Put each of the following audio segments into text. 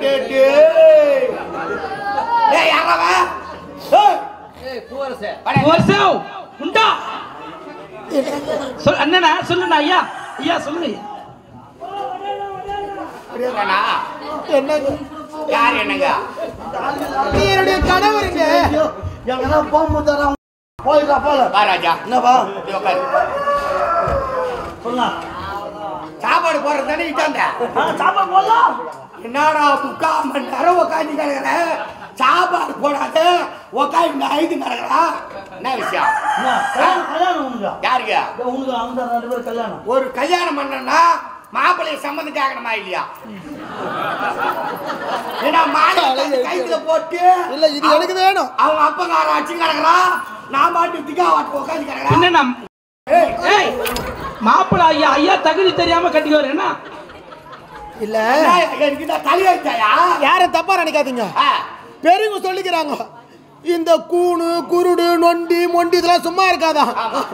டே டே டேய் யாரவ ஏய் பூவரசே வருஷம் உண்டா சொல் அண்ணனா சொல்லுண்ணா ஐயா ஐயா சொல்லுங்க ஐயா புரியுதாண்ணா என்னங்க யார் என்னங்க நீ என்னுடைய கணவருங்க எங்கன்னா போகும்போது போயிடா போல வா ராஜா என்னப்பா இப்படி உட்காரு சொல்லலாம் சாப்பாடு போடுறது தானே இட்டாந்த சாப்பாடு போடலாம் என்னடா முக்கால் மணி நேரம் உட்காந்து கிடக்குறேன் சாப்பாடு போடாத உட்காந்து ஐந்து கிடக்குறா என்ன விஷயம் என்ன, கல்யாணம் கல்யாணம் உனக்கு யாருங்க இதோ உனக்கு அந்த ரெண்டு பேரும் கல்யாணம் ஒரு கல்யாணம் பண்ணனா மாப்பிள்ளைய சம்மந்தம் கேட்கணுமா இல்லையா ஏன்னா மாலை கைத்துல போட்டு இல்ல இது எனக்கு வேணும் அவங்க அப்பங்கார அடிச்சு கிடக்குறான் நான் பாட்டு திக்கா வாட்டு உட்காந்து கிடக்குறேன் என்னண்ணா ஏய், ஏய் மாப்பிள்ள ஐயா ஐயா தகுதி தெரியாம கட்டிக்குவாரு என்ன இல்ல என்ன, எனக்கு இந்த தலையாச்சாயா யாரும் தப்பா நினைக்காதீங்க பெரியவங்க சொல்லிக்கிறாங்க இந்த கூணு குருடு நொண்டி மொண்டி இதெல்லாம் சும்மா இருக்காதா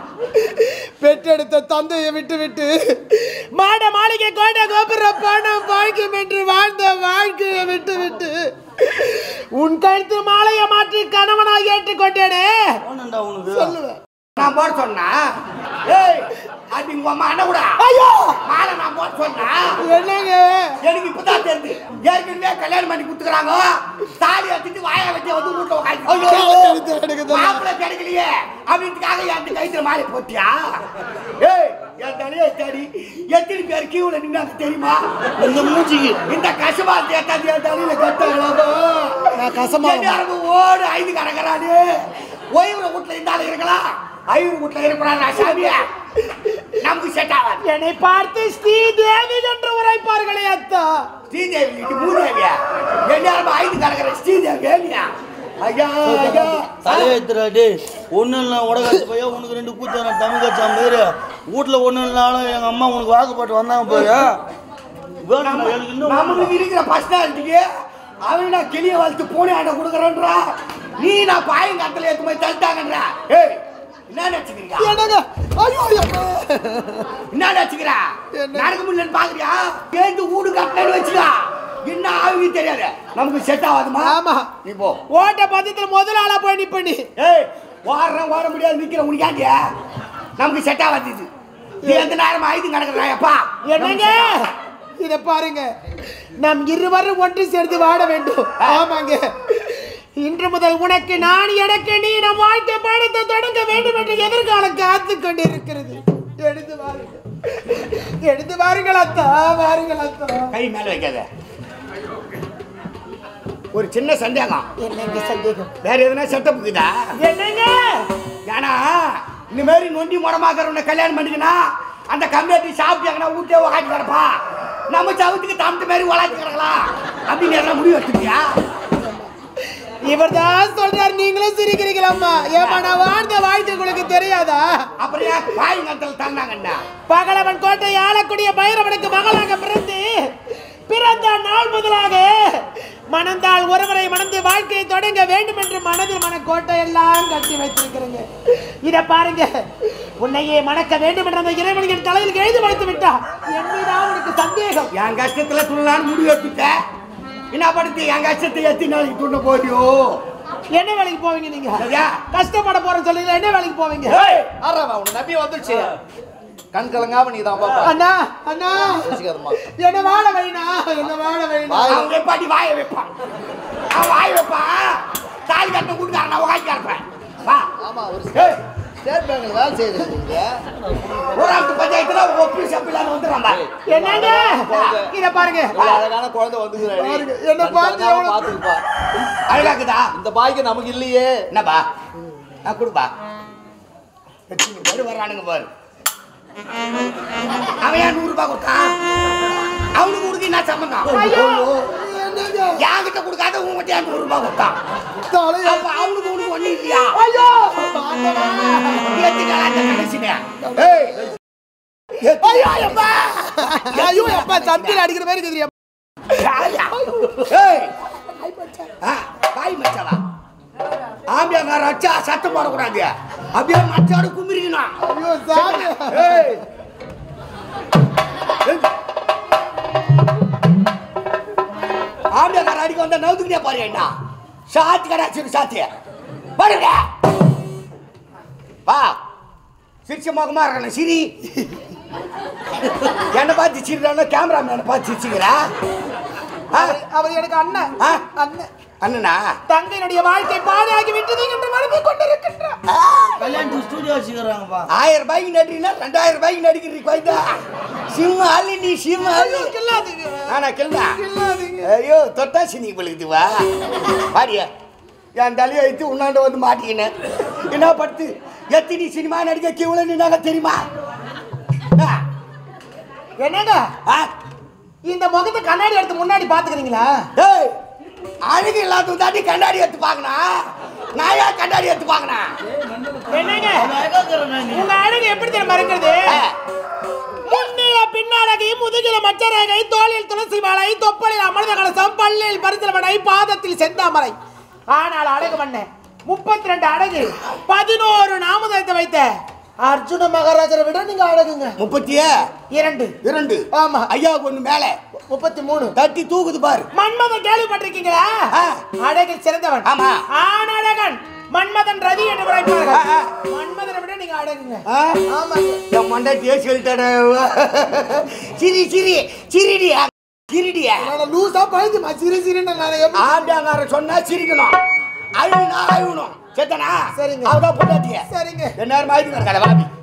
பெற்றெடுத்த தந்தையை விட்டு விட்டு மாட மாளிகை கோட்டை கோபுர பணம் பாய்க்கும் என்று வாழ்ந்த வாழ்க்கையை விட்டு விட்டு உன் கழுத்து மாலையை மாற்றி கணவனாக ஏற்றுக்கொண்டேனே போனண்டா உனக்கு சொல்லுவேன் நான் போட சொன்னா ஏய் அது உங்க அம்மா அண்ணன் கூட ஐயோ மாலை நான் போட சொன்னா என்னங்க எனக்கு இப்பதான் தெரியுது ஏற்கனவே கல்யாணம் பண்ணி கொடுத்துக்கிறாங்க தாலி எடுத்துட்டு வாயை வச்சு வந்து வீட்டுல உட்காந்து எனக்கு தெரியல. மாப்பிள்ளை கிடைக்கலையே அப்படின்ட்டுக்காக என் கைத்துல மாலை போட்டியா ஏய் என் தலையை தேடி எத்தனை பேர் கியூல நின்னாங்க தெரியுமா இந்த மூச்சிக்கு இந்த கசமா தேட்டாது என் தலையில கட்டாங்க நான் கசமா ஓடு ஐந்து கடக்கிறாரு ஓய்வுல வீட்டுல இருந்தாலும் இருக்கலாம் ஐநூறு வீட்டுல இருக்கிறான் சாமியா நமக்கு செட் ஆகாது என்னை பார்த்து ஸ்ரீதேவி என்று உரைப்பார்களே அத்தா ஸ்ரீதேவி இது மூதேவியா எல்லாரும் ஐந்து கடக்கிற ஸ்ரீதேவி ஏமியா ஐயா ஐயா தலையெழுத்துறா டேய் ஒன்றும் இல்லை உடகாச்சு பையா உனக்கு ரெண்டு கூத்தான தமிழ் கட்சான் பேர் வீட்டில் ஒன்றும் இல்லைனாலும் எங்கள் அம்மா உனக்கு வாக்குப்பாட்டு வந்தாங்க போய் வேணும் எனக்கு இன்னும் நமக்கு இருக்கிற பர்சனாலிட்டிக்கு அவன் நான் கிளிய வளர்த்து பூனை ஆட்ட கொடுக்குறேன்றா நீ நான் பாயங்காத்துல ஏத்து போய் தள்ளிட்டாங்கன்றா ஏய் என்ன நினைச்சுக்கிறீங்க என்னங்க ஐயோ ஐயோ. என்ன நினைச்சுக்கிறா என்ன? நடக்க முடியலன்னு பாக்குறியா கேந்து வீடு கட்டலன்னு வச்சுக்கா என்ன ஆகுது தெரியாது நமக்கு செட் ஆகாதுமா ஆமா நீ போ ஓட்ட பந்தத்துல முதல் ஆளா போய் நிப்ப நீ ஏய் ஓடுறேன் ஓட முடியாது நிக்கிற உனக்காண்டியா நமக்கு செட் ஆகாது இது நீ எந்த நேரம் ஆயுதம் கிடக்குறாயப்பா என்னங்க இத பாருங்க நாம் இருவரும் ஒன்று சேர்ந்து வாட வேண்டும் ஆமாங்க இன்று முதல் உனக்கு நான் எனக்கு நீ நம் வாழ்க்கை பயணத்தை தொடங்க வேண்டும் என்று எதிர்காலம் காத்து கொண்டிருக்கிறது எடுத்து வாருங்கள் எடுத்து வாருங்கள் அத்தா வாருங்கள் அத்தா கை மேல வைக்காத ஒரு சின்ன சந்தேகம் என்னங்க சந்தேகம் வேற எதுனா செட்டப் இருக்குதா என்னங்க ஏன்னா இந்த மாதிரி நொண்டி முடமாக்குறவனை கல்யாணம் பண்ணிக்கினா அந்த கம்யூனிட்டி சாப்பிட்டாங்கன்னா வீட்டே உக்காந்து கிடப்பா நம்ம சவுத்துக்கு தம்பி மாதிரி உலாச்சி கிடக்கலாம் அப்படின்னு எதனா முடிவு எடுத்துக்கியா இவர்தான் சொல்றார் நீங்களும் சிரிக்கிறீங்களம்மா ஏமா நான் வாழ்ந்த வாழ்க்கை உங்களுக்கு தெரியாதா அப்புறம் ஏன் பாயங்கத்தில் தந்தாங்கண்ணா பகலவன் கோட்டை ஆளக்கூடிய பைரவனுக்கு மகளாக பிறந்து பிறந்த நாள் முதலாக மணந்தால் ஒருவரை மணந்து வாழ்க்கையை தொடங்க வேண்டும் என்று மனதில் மனக்கோட்டை எல்லாம் கட்டி வைத்திருக்கிறேங்க இத பாருங்க உன்னையே மணக்க வேண்டும் என்ற அந்த இறைவன் என் தலையில் எழுதி வைத்து விட்டா என் மீதா உனக்கு சந்தேகம் என் கஷ்டத்துல துள்ளலான்னு முடிவு எடுத்துட்டேன் என்ன படுத்து என் கஷ்டத்தை எத்தனை நாளைக்கு துண்ண போறியோ என்ன வேலைக்கு போவீங்க நீங்க சரியா கஷ்டப்பட போறேன்னு சொல்லுங்க என்ன வேலைக்கு போவீங்க ஏய், ஆறாவா உன்னை நம்பி வந்துருச்சு கண் கலங்காம நீ தான் பாப்பா அண்ணா அண்ணா யோசிக்காதம்மா. என்ன வாழ வைனா என்ன வாழ வைனா வாய் அவன் வெப்பாட்டி வாயை வைப்பான் அவன் வாய் வைப்பான் தாலி கட்ட கூட்டுக்காரன் நான் உக்காந்து கிடப்பேன் வா ஆமா ஒரு ஏய், ஸ்டேட் பேங்க்ல வேலை செய்யுது நீங்க ஊராட்சி பஞ்சாயத்துல ஒப்பி சப்பிலான்னு வந்துடுறாங்க என்னங்க இத பாருங்க இவ்வளவு அழகான குழந்தை வந்துக்கிறாடி பாருங்க, என்னை பார்த்து எவ்வளவு- பாத்துக்குப்பா அழகாக்குதா இந்த பாய்க்கு நமக்கு இல்லையே என்னப்பா நான் கொடுப்பா எத்தனை பேர் வர்றானுங்க பாரு அவன் ஏன் நூறு ரூபாய் கொடுத்தான் அவனுக்கு கொடுக்க என்ன சம்பந்தம் ஐயோ என்னங்க என்கிட்ட கொடுக்காத உங்ககிட்ட ஏன் நூறு ரூபாய் கொடுத்தான் தலையா அப்ப அவனுக்கு உனக்கு ஒண்ணு இல்லையா ஐயோ ஆண்டவா. எத்தனை நாளா இந்த கடைசினே ஏய் எத்தனை- ஐயோ அப்பா ஐயோ அப்பா தம்பில அடிக்கிற மாதிரி இருக்குது யாரா? ஏய் ஆ, பாய் மச்சாவா ஆம்பியாக்கார அச்சா சத்தம் போடக்கூடாது அப்படியே மச்சாடு கும்பிரிக்கணும் ஐயோ சாமி ஏய் ஏய். ஆம்பியாக்கார அடிக்க வந்தா நவுத்துக்கிட்டே பாரு என்ன சாத்தி கடா சிறு சாத்தி பாருங்க வா சிரிச்ச முகமா இருக்கணும் சிரி என்னை பார்த்து சிரிடான கேமராமேனை பார்த்து சிரிச்சுக்கிறா ஆ? அவர் எனக்கு அண்ணன் ஆ? அண்ணன் அண்ணனா தங்கையினுடைய வாழ்க்கை பாதையாகி விட்டது என்று வருந்திக் கொண்டிருக்கின்றார் ஆ? கல்யாணத்துக்கு ஸ்டூடியோ வச்சுக்கிறாங்கப்பா ஆயிரம் ரூபாய்க்கு நடிக்கிறீங்களா ரெண்டாயிரம் ரூபாய்க்கு நடிக்கிறீங்க கோய்தா சிம்ம ஆளு நீ சிம்ம ஆளு கில்லாதீங்க நானா கிள்ளா கில்லாதீங்க ஐயோ தொட்டா சினி விழுகுது வா பாடிய என் தலையை வைத்து உன்னாண்ட வந்து மாட்டிக்கினேன் என்ன படுத்து எத்தனை சினிமா நடிக்க கிவுல நின்னாங்க தெரியுமா ஆ, என்னங்க ஆ, இந்த முகத்தை கண்ணாடி எடுத்து முன்னாடி பாத்துக்கிறீங்களா டேய், அழகு இல்லாத தாண்டி கண்ணாடி எடுத்து பார்க்கணும் நான் ஏன் கண்ணாடி எடுத்து பார்க்கணும் என்னங்க அழகாக்கிறேன் நீ உங்க அழகு எப்படி தெரியுமா இருக்கிறது ஆ, முன்னில பின்னாலகை முதுகில மச்சரகை தோளில் துளசி மாலை தொப்பலில் அமிர்த கலசம் பல்லில் பரிசல் மடை பாதத்தில் செந்தாமரை ஆனால் அழகு மண்ண முப்பத்தி ரெண்டு அழகு பதினோரு நாமதத்தை வைத்த அர்ஜுன மகாராஜரை விட நீங்க அழகுங்க முப்பத்தியே இரண்டு இரண்டு ஆமா ஐயா ஒண்ணு மேல முப்பத்தி மூணு தட்டி தூக்குது பாரு மன்மதன் கேள்விப்பட்டிருக்கீங்களா ஆ. அழகில் சிறந்தவன் ஆமா. ஆணழகன் மன்மதன் ரதி என்று ஆ, உரைப்பார்கள் ஆ. மன்மதனை விட நீங்க அழகுங்க ஆ? ஆமாங்க என் மண்டாட்டியே சொல்லிட்டாட சிரி சிரி சிரிடியா சிரிடியா நான் லூசா பழஞ்சுமா சிறு சிறுன்னு நான் எப்படி ஆண்டாங்கார சொன்னா சிரிக்கணும் அழுனா அழுகணும் சேத்தனா சரிங்க. அவதான் பொண்டாட்டிய சரிங்க என்ன நேரம் ஆயிடுங்க கடை வாபி